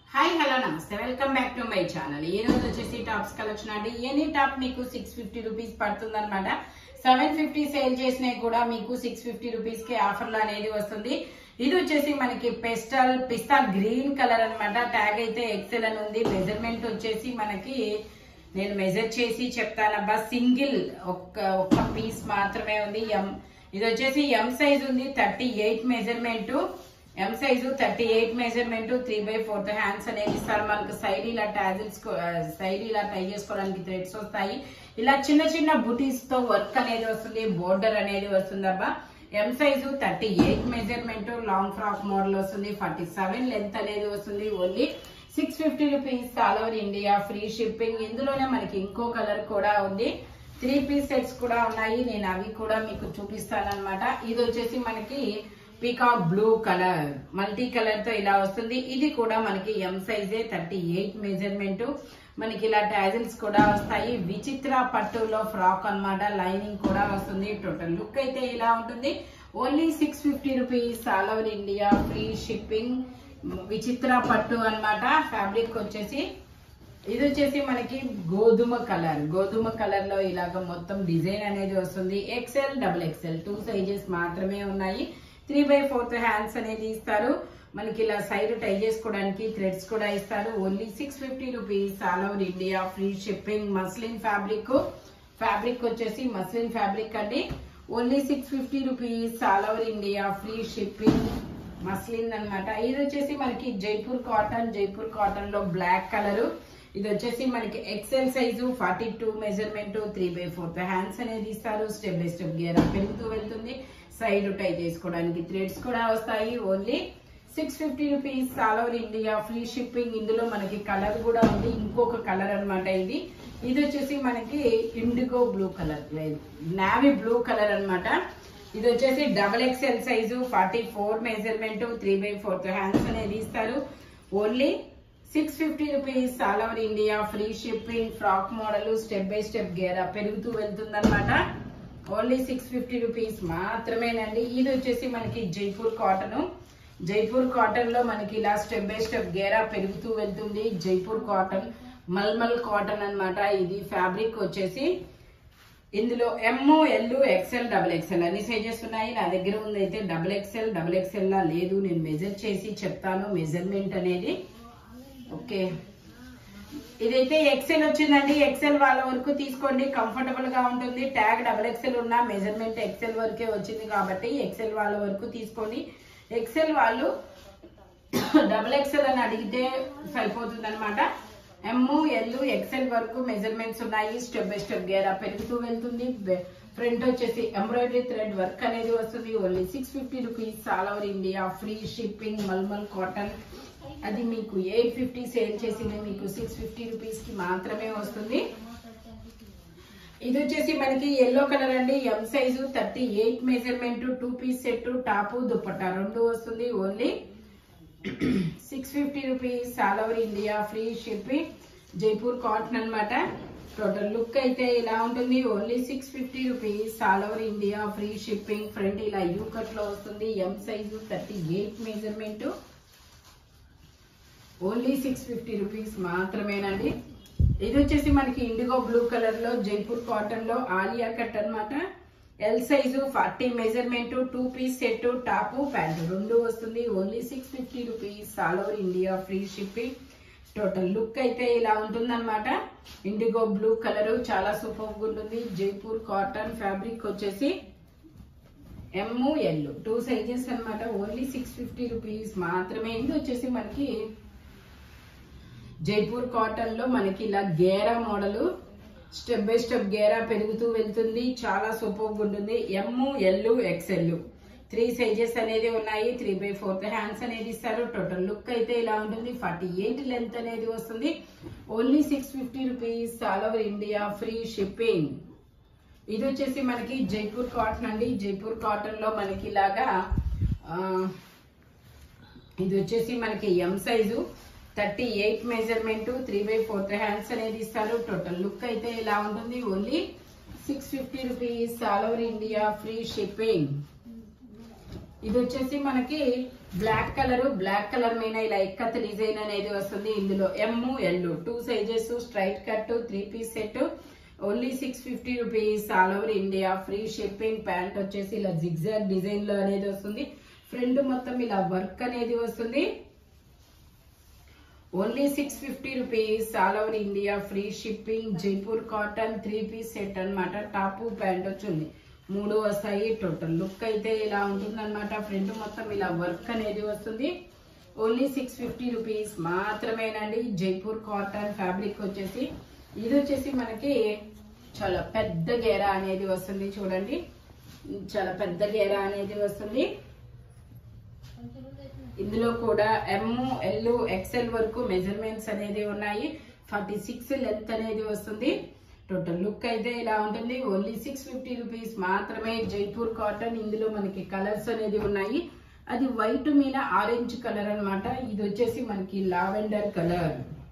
hi hello నమస్తే welcome back to my channel ఈ రోజు వచ్చేసి టాప్స్ కలెక్షన్ అండి ఎనీ టాప్ మీకు సిక్స్ ఫిఫ్టీ రూపీస్ పడుతుంది అనమాట సెవెన్ ఫిఫ్టీ సేల్ చేసినవి కూడా మీకు సిక్స్ ఫిఫ్టీ రూపీస్ కి ఆఫర్లు అనేది వస్తుంది ఇది వచ్చేసి మనకి పెస్టల్ పిస్తా గ్రీన్ కలర్ అన్నమాట ట్యాగ్ అయితే ఎక్సెల్ అని ఉంది మెజర్మెంట్ వచ్చేసి మనకి నేను మెజర్ చేసి చెప్తానబ్బా సింగిల్ ఒక్క ఒక్క పీస్ మాత్రమే ఉంది ఎం ఇది వచ్చేసి ఎం సైజ్ ఉంది thirty eight measurement M size thirty eight measurement three by fourth hands అనేది ఇస్తారు మనకు సైడ్ ఇలా టాజిల్స్ సైడ్ ఇలా టై చేసుకోవడానికి థ్రెడ్స్ వస్తాయి ఇలా చిన్న చిన్న బుటీస్ తో వర్క్ అనేది వస్తుంది బోర్డర్ అనేది వస్తుందబ్బా M size thirty eight measurement long frock model వస్తుంది ఫార్టీ సెవెన్ లెంత్ అనేది వస్తుంది only six fifty rupees all over India free shipping ఇందులోనే మనకి ఇంకో కలర్ కూడా ఉంది త్రీ పీస్ సెట్స్ కూడా ఉన్నాయి నేను అవి కూడా మీకు చూపిస్తాను అనమాట ఇది వచ్చేసి మనకి peacock blue colour multi colour తో ఇలా వస్తుంది ఇది కూడా మనకి ఎం సైజే థర్టీ ఎయిట్ మెజర్మెంట్ మనకి ఇలా టాజిల్స్ కూడా వస్తాయి విచిత్ర పట్టులో ఫ్రాక్ అన్నమాట లైనింగ్ కూడా వస్తుంది టోటల్ లుక్ అయితే ఇలా ఉంటుంది only six fifty rupees all over India free shipping విచిత్ర పట్టు అన్నమాట ఫ్యాబ్రిక్ వచ్చేసి ఇది వచ్చేసి మనకి గోధుమ కలర్ గోధుమ కలర్ లో ఇలాగ మొత్తం డిజైన్ అనేది వస్తుంది XL double XL two sizes మాత్రమే ఉన్నాయి త్రీ బై ఫోర్త్ హ్యాండ్స్ అనేది ఇస్తారు మనకి ఇలా సైడ్ టై చేసుకోవడానికి థ్రెడ్స్ కూడా ఇస్తారు only six fifty rupees all over India free shipping muslin fabric fabric వచ్చేసి మస్లిన్ ఫ్యాబ్రిక్ అండి only six fifty rupees all over India free shipping muslin అన్నమాట ఇది వచ్చేసి మనకి జైపూర్ కాటన్ జైపూర్ కాటన్ లో బ్లాక్ కలర్ ఇది వచ్చేసి మనకి XL size forty two measurement three by fourth hands అనేది ఇస్తారు స్టెప్ బై స్టెప్ గేర్ పెరుగుతూ వెళ్తుంది సైడ్ టై చేసుకోవడానికి థ్రెడ్స్ కూడా వస్తాయి only six fifty rupees all over India free shipping ఇందులో మనకి కలర్ కూడా ఉంది ఇంకొక కలర్ అన్నమాట ఇది ఇది వచ్చేసి మనకి ఇండిగో బ్లూ కలర్ లేదు నావీ బ్లూ కలర్ అన్నమాట ఇది వచ్చేసి double XL size forty four measurement three by fourth hands అనేది ఇస్తారు only six fifty rupees all over India free shipping frock model step by step గేరా పెరుగుతూ వెళ్తుందన్నమాట ఓన్లీ సిక్స్ ఫిఫ్టీ రూపీస్ మాత్రమేనండి ఇది వచ్చేసి మనకి జైపూర్ కాటన్ జైపూర్ కాటన్ లో మనకి ఇలా స్టెప్ బై స్టెప్ గేరా పెరుగుతూ వెళ్తుంది జైపూర్ కాటన్ మల్మల్ కాటన్ అన్నమాట ఇది ఫ్యాబ్రిక్ వచ్చేసి ఇందులో M L XL double XL అన్ని సైజెస్ ఉన్నాయి నా దగ్గర ఉంది అయితే డబుల్ ఎక్సెల్ డబుల్ ఎక్సెల్ లా లేదు నేను మెజర్ చేసి చెప్తాను మెజర్మెంట్ అనేది ఓకే ఇదైతే ఎక్సెల్ వచ్చిందండి ఎక్సెల్ వాళ్ళ వరకు తీసుకోండి కంఫర్టబుల్ గా ఉంటుంది ట్యాగ్ డబుల్ ఎక్సెల్ ఉన్న మెజర్మెంట్ ఎక్సెల్ వరకే వచ్చింది కాబట్టి ఎక్సెల్ వాళ్ళ వరకు తీసుకోండి ఎక్సెల్ వాళ్ళు డబుల్ ఎక్సెల్ అని అడిగితే సరిపోతుంది అనమాట ఎమ్ ఎల్ ఎక్సెల్ వరకు మెజర్మెంట్స్ ఉన్నాయి స్టెప్ బై స్టెప్ గేరా పెరుగుతూ వెళ్తుంది ఫ్రంట్ వచ్చేసి ఎంబ్రాయిడరీ థ్రెడ్ వర్క్ అనేది వస్తుంది only six fifty rupees all over India free shipping మల్మల్ కాటన్ అది మీకు ఎయిట్ ఫిఫ్టీ సేల్ చేసింది మీకు సిక్స్ ఫిఫ్టీ రూపీస్ కి మాత్రమే వస్తుంది ఇది వచ్చేసి మనకి ఎల్లో కలర్ అండి M size thirty eight measurement two piece set top dupatta రెండు వస్తుంది only six fifty rupees all over India free shipping Jaipur cotton అన్నమాట టోటల్ లుక్ అయితే ఇలా ఉంటుంది only six fifty rupees all over India free shipping front ఇలా U cut లో వస్తుంది M size thirty eight measurement only six fifty rupees మాత్రమేనండి ఇది వచ్చేసి మనకి ఇండిగో బ్లూ కలర్ లో జైపూర్ కాటన్ లో ఆలియా కట్ అన్నమాట L size forty measurement two piece set top pant రెండు వస్తుంది only six fifty rupees all over India free shipping total look అయితే ఇలా ఉంటుందన్నమాట ఇండిగో బ్లూ కలర్ చాలా సూపర్ ఉంటుంది జైపూర్ కాటన్ ఫ్యాబ్రిక్ వచ్చేసి ఎమ్ ఎల్ టూ సైజెస్ అన్నమాట ఓన్లీ సిక్స్ ఫిఫ్టీ రూపీస్ మాత్రమే ఇది వచ్చేసి మనకి జైపూర్ కాటన్ లో మనకి ఇలా గేరా మోడల్ స్టెప్ బై స్టెప్ గేరా పెరుగుతూ వెళ్తుంది చాలా సూపర్ ఉంటుంది M L XL three sizes అనేది ఉన్నాయి త్రీ బై ఫోర్త్ హ్యాండ్స్ అనేది ఇస్తారు టోటల్ లుక్ అయితే ఇలా ఉంటుంది ఫార్టీ ఎయిట్ లెంత్ అనేది వస్తుంది only six fifty rupees all over India free shipping ఇది వచ్చేసి మనకి జైపూర్ కాటన్ అండి జైపూర్ కాటన్ లో మనకి ఇలాగా ఆ, ఇది వచ్చేసి మనకి M size thirty eight measurement three by fourth hands అనేది ఇస్తారు టోటల్ లుక్ అయితే ఇలా ఉంటుంది only six fifty rupees all over India free shipping ఇది వచ్చేసి మనకి బ్లాక్ కలర్ బ్లాక్ కలర్ మీద ఇలా ఇక్కత్ డిజైన్ అనేది వస్తుంది ఇందులో M L two sizes straight cut three piece set only six fifty rupees all over India free shipping pant వచ్చేసి ఇలా జిగ్జాగ్ డిజైన్ లో అనేది వస్తుంది ఫ్రంట్ మొత్తం ఇలా వర్క్ అనేది వస్తుంది only six fifty rupees all over India free shipping Jaipur cotton three piece set అన్నమాట టాప్ ప్యాంట్ వచ్చింది మూడు వస్తాయి టోటల్ లుక్ అయితే ఇలా ఉంటుంది అనమాట ఫ్రంట్ మొత్తం ఇలా వర్క్ అనేది వస్తుంది ఓన్లీ సిక్స్ ఫిఫ్టీ రూపీస్ మాత్రమేనండి జైపూర్ కాటన్ ఫ్యాబ్రిక్ వచ్చేసి ఇది వచ్చేసి మనకి చాలా పెద్ద గేరా అనేది వస్తుంది చూడండి చాలా పెద్ద గేరా అనేది వస్తుంది ఇందులో కూడా ఎమ్ ఎల్ ఎక్సెల్ వరకు మెజర్మెంట్స్ అనేది ఉన్నాయి ఫార్టీ సిక్స్ లెంత్ అనేది వస్తుంది టోటల్ లుక్ అయితే ఇలా ఉంటుంది ఓన్లీ సిక్స్ ఫిఫ్టీ రూపీస్ మాత్రమే జైపూర్ కాటన్ ఇందులో మనకి కలర్స్ అనేది ఉన్నాయి అది వైట్ మీద ఆరెంజ్ కలర్ అన్నమాట ఇది వచ్చేసి మనకి లావెండర్ కలర్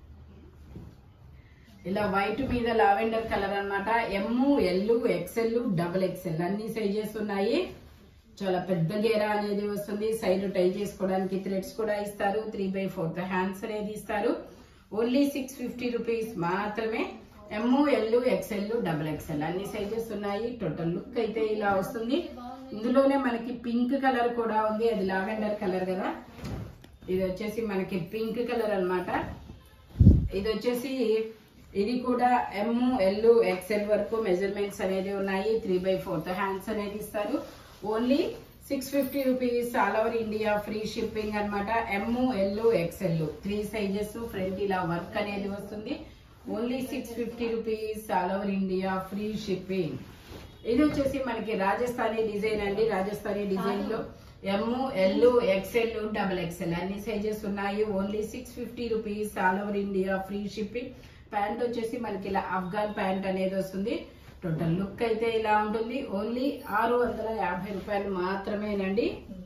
ఇలా వైట్ మీద లావెండర్ కలర్ అన్నమాట M L XL double XL అన్ని సైజెస్ ఉన్నాయి చాలా పెద్ద గేరా అనేది వస్తుంది సైడ్ టై చేసుకోవడానికి థ్రెడ్స్ కూడా ఇస్తారు త్రీ బై ఫోర్త్ హ్యాండ్స్ అనేది ఇస్తారు ఓన్లీ సిక్స్ ఫిఫ్టీ రూపీస్ మాత్రమే M L XL double XL అన్ని సైజెస్ ఉన్నాయి టోటల్ లుక్ అయితే ఇలా వస్తుంది ఇందులోనే మనకి పింక్ కలర్ కూడా ఉంది అది లావెండర్ కలర్ కదా ఇది వచ్చేసి మనకి పింక్ కలర్ అన్నమాట ఇది వచ్చేసి ఇది కూడా ఎమ్ ఎల్ ఎక్సెల్ వరకు మెజర్మెంట్స్ అనేది ఉన్నాయి త్రీ బై ఫోర్త్ హ్యాండ్స్ అనేది ఇస్తారు only six fifty rupees all over India free shipping అనమాట M L XL three sizes front ఇలా వర్క్ అనేది వస్తుంది only six fifty rupees all over India free shipping ఇది వచ్చేసి మనకి రాజస్థానీ డిజైన్ అండి రాజస్థానీ డిజైన్ లో M L XL double XL అన్ని సైజెస్ ఉన్నాయి only six fifty rupees all over India free shipping pant వచ్చేసి మనకి ఇలా ఆఫ్ఘాన్ ప్యాంట్ అనేది వస్తుంది టోటల్ లుక్ అయితే ఇలా ఉంటుంది ఓన్లీ ఆరు వందల యాభై రూపాయలు మాత్రమేనండి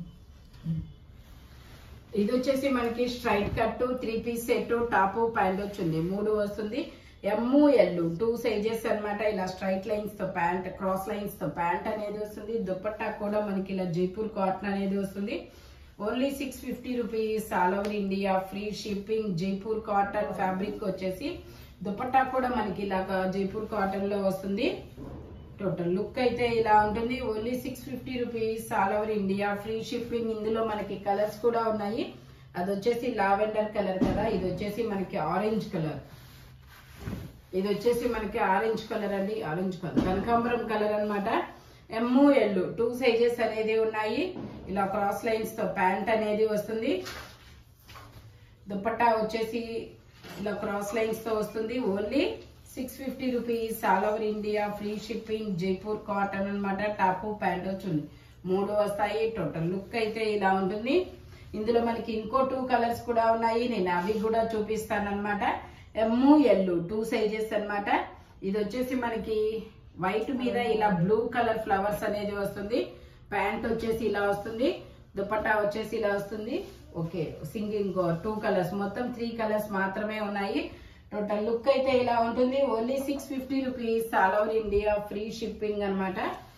ఇది వచ్చేసి మనకి straight cut three piece set top pant వచ్చింది మూడు వస్తుంది ఎమ్ ఎల్ టూ సైజెస్ అన్నమాట ఇలా స్ట్రైట్ లైన్స్ తో ప్యాంట్ క్రాస్ లైన్స్ తో ప్యాంట్ అనేది వస్తుంది దుపట్టా కూడా మనకి ఇలా జైపూర్ కాటన్ అనేది వస్తుంది only six fifty rupees all over India free shipping Jaipur cotton fabric వచ్చేసి దుపట్టా కూడా మనకి ఇలాగా జైపూర్ కాటన్ లో వస్తుంది టోటల్ లుక్ అయితే ఇలా ఉంటుంది only six fifty rupees all over India free shipping ఇందులో మనకి కలర్స్ కూడా ఉన్నాయి అది వచ్చేసి లావెండర్ కలర్ కదా ఇది వచ్చేసి మనకి ఆరెంజ్ కలర్ ఇది వచ్చేసి మనకి ఆరెంజ్ కలర్ అండి ఆరెంజ్ కలర్ కనకాంబరం కలర్ అన్నమాట ఎమ్ ఎల్ టూ సైజెస్ అనేది ఉన్నాయి ఇలా క్రాస్ లైన్స్ తో ప్యాంట్ అనేది వస్తుంది దుపట్టా వచ్చేసి ఇలా క్రాస్ లైన్స్ తో వస్తుంది only six fifty rupees all over India free shipping Jaipur cotton అన్నమాట టాప్ ప్యాంట్ వచ్చింది మూడు వస్తాయి టోటల్ లుక్ అయితే ఇలా ఉంటుంది ఇందులో మనకి ఇంకో టూ కలర్స్ కూడా ఉన్నాయి నేను అవి కూడా చూపిస్తాను అనమాట ఎమ్ ఎల్ టూ సైజెస్ అన్నమాట ఇది వచ్చేసి మనకి వైట్ మీద ఇలా బ్లూ కలర్ ఫ్లవర్స్ అనేది వస్తుంది ప్యాంట్ వచ్చేసి ఇలా వస్తుంది దుపట్టా వచ్చేసి ఇలా వస్తుంది ఓకే సింగింగ్ టూ కలర్స్ మొత్తం త్రీ కలర్స్ మాత్రమే ఉన్నాయి టోటల్ లుక్ అయితే ఇలా ఉంటుంది only six fifty rupees all over India free shipping అన్నమాట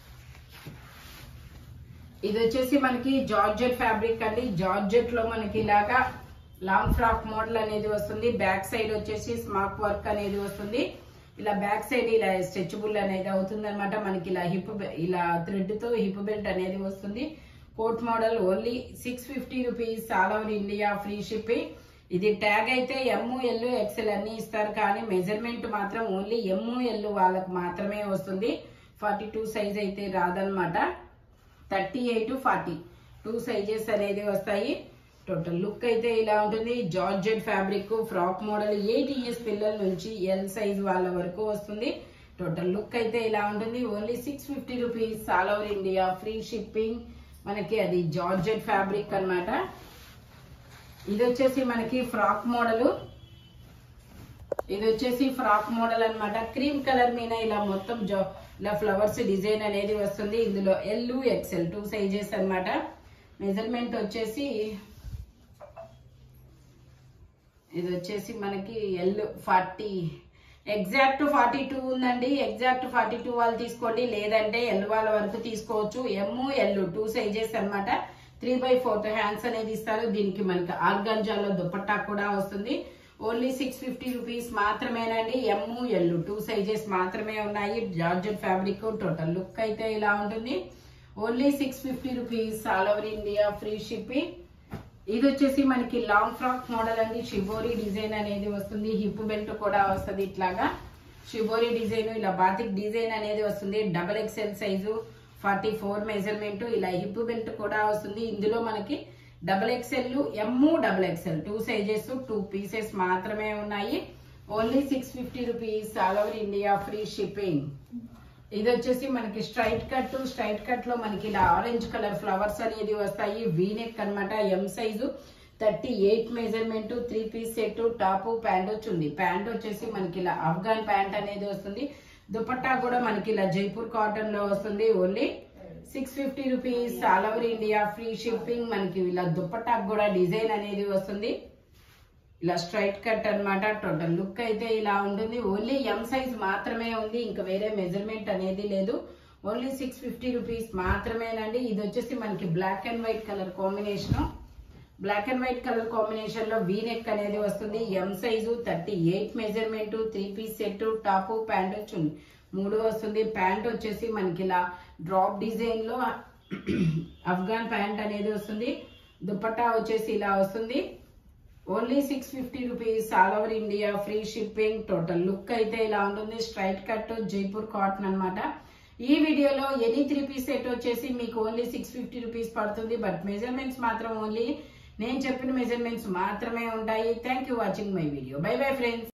ఇది వచ్చేసి మనకి జార్జెట్ ఫ్యాబ్రిక్ అండి జార్జెట్ లో మనకి ఇలాగా లాంగ్ ఫ్రాక్ మోడల్ అనేది వస్తుంది బ్యాక్ సైడ్ వచ్చేసి స్మార్ట్ వర్క్ అనేది వస్తుంది ఇలా బ్యాక్ సైడ్ ఇలా స్ట్రెచబుల్ అనేది అవుతుంది అనమాట మనకి ఇలా హిప్ ఇలా థ్రెడ్ తో హిప్ బెల్ట్ అనేది వస్తుంది coat model only six fifty rupees all over India free shipping ఇది ట్యాగ్ అయితే ఎమ్ ఎల్ ఎక్సెల్ అన్ని ఇస్తారు కానీ మెజర్మెంట్ మాత్రం ఓన్లీ ఎమ్ ఎల్ వాళ్ళకి మాత్రమే వస్తుంది ఫార్టీ టూ సైజ్ అయితే రాదనమాట thirty eight forty two sizes అనేది వస్తాయి టోటల్ లుక్ అయితే ఇలా ఉంటుంది georgette fabric frock model eight years పిల్లల నుంచి ఎల్ సైజ్ వాళ్ళ వరకు వస్తుంది టోటల్ లుక్ అయితే ఇలా ఉంటుంది only six fifty rupees all over India free shipping మనకి అది జార్జెట్ ఫ్యాబ్రిక్ అన్నమాట ఇది వచ్చేసి మనకి ఫ్రాక్ మోడల్ ఇది వచ్చేసి ఫ్రాక్ మోడల్ అన్నమాట క్రీమ్ కలర్ మీద ఇలా మొత్తం జో ఇలా ఫ్లవర్స్ డిజైన్ అనేది వస్తుంది ఇందులో ఎల్ ఎక్సెల్ టూ సైజెస్ అన్నమాట మెజర్మెంట్ వచ్చేసి ఇది వచ్చేసి మనకి L forty exact forty two ఉందండి ఎగ్జాక్ట్ ఫార్టీ టూ వాళ్ళు తీసుకోండి లేదంటే ఎల్ వాళ్ళ వరకు తీసుకోవచ్చు ఎమ్ ఎల్ టూ సైజెస్ అన్నమాట త్రీ బై ఫోర్త్ హ్యాండ్స్ అనేది ఇస్తారు దీనికి మనకి ఆర్గంజాలో దుపట్టా కూడా వస్తుంది ఓన్లీ సిక్స్ ఫిఫ్టీ రూపీస్ మాత్రమేనండి ఎమ్ ఎల్ టూ సైజెస్ మాత్రమే ఉన్నాయి జార్జెట్ ఫ్యాబ్రిక్ టోటల్ లుక్ అయితే ఇలా ఉంటుంది only six fifty rupees all over India free shipping ఇది వచ్చేసి మనకి లాంగ్ ఫ్రాక్ మోడల్ అండి షిబోరి డిజైన్ అనేది వస్తుంది హిప్ బెల్ట్ కూడా వస్తుంది ఇట్లాగా షిబోరి డిజైన్ ఇలా బాతిక్ డిజైన్ అనేది వస్తుంది double XL size forty four measurement ఇలా హిప్ బెల్ట్ కూడా వస్తుంది ఇందులో మనకి double XL M double XL two sizes two pieces మాత్రమే ఉన్నాయి only six fifty rupees all over India free shipping ఇది వచ్చేసి మనకి స్ట్రైట్ కట్ స్ట్రైట్ కట్ లో మనకి ఇలా ఆరెంజ్ కలర్ ఫ్లవర్స్ అనేది వస్తాయి వీనెక్ అన్నమాట M size thirty eight measurement three piece set top pant వచ్చింది ప్యాంట్ వచ్చేసి మనకి ఇలా ఆఫ్ఘాన్ ప్యాంట్ అనేది వస్తుంది దుపట్టా కూడా మనకి ఇలా జైపూర్ కాటన్ లో వస్తుంది only six fifty rupees all over India free shipping మనకి ఇలా దుపట్టా కూడా డిజైన్ అనేది వస్తుంది ఇలా స్ట్రైట్ కట్ అన్నమాట టోటల్ లుక్ అయితే ఇలా ఉంటుంది ఓన్లీ ఎం సైజ్ మాత్రమే ఉంది ఇంకా వేరే మెజర్మెంట్ అనేది లేదు ఓన్లీ సిక్స్ ఫిఫ్టీ రూపీస్ మాత్రమేనండి ఇది వచ్చేసి మనకి black and white colour combination black and white colour combination లో వీ నెక్ అనేది వస్తుంది M size thirty eight measurement three piece set top pant వచ్చింది మూడు వస్తుంది ప్యాంట్ వచ్చేసి మనకి ఇలా డ్రాప్ డిజైన్ లో అఫ్ఘాన్ ప్యాంట్ అనేది వస్తుంది దుపట్టా వచ్చేసి ఇలా వస్తుంది only six fifty rupees all over India free shipping total look అయితే ఇలా ఉంటుంది స్ట్రైట్ కట్ జైపూర్ కాటన్ అన్నమాట ఈ వీడియోలో ఎనీ త్రీ పీస్ సెట్ వచ్చేసి మీకు ఓన్లీ సిక్స్ ఫిఫ్టీ రూపీస్ పడుతుంది బట్ మెజర్మెంట్స్ మాత్రం ఓన్లీ నేను చెప్పిన మెజర్మెంట్స్ మాత్రమే ఉంటాయి thank you watching my video bye bye friends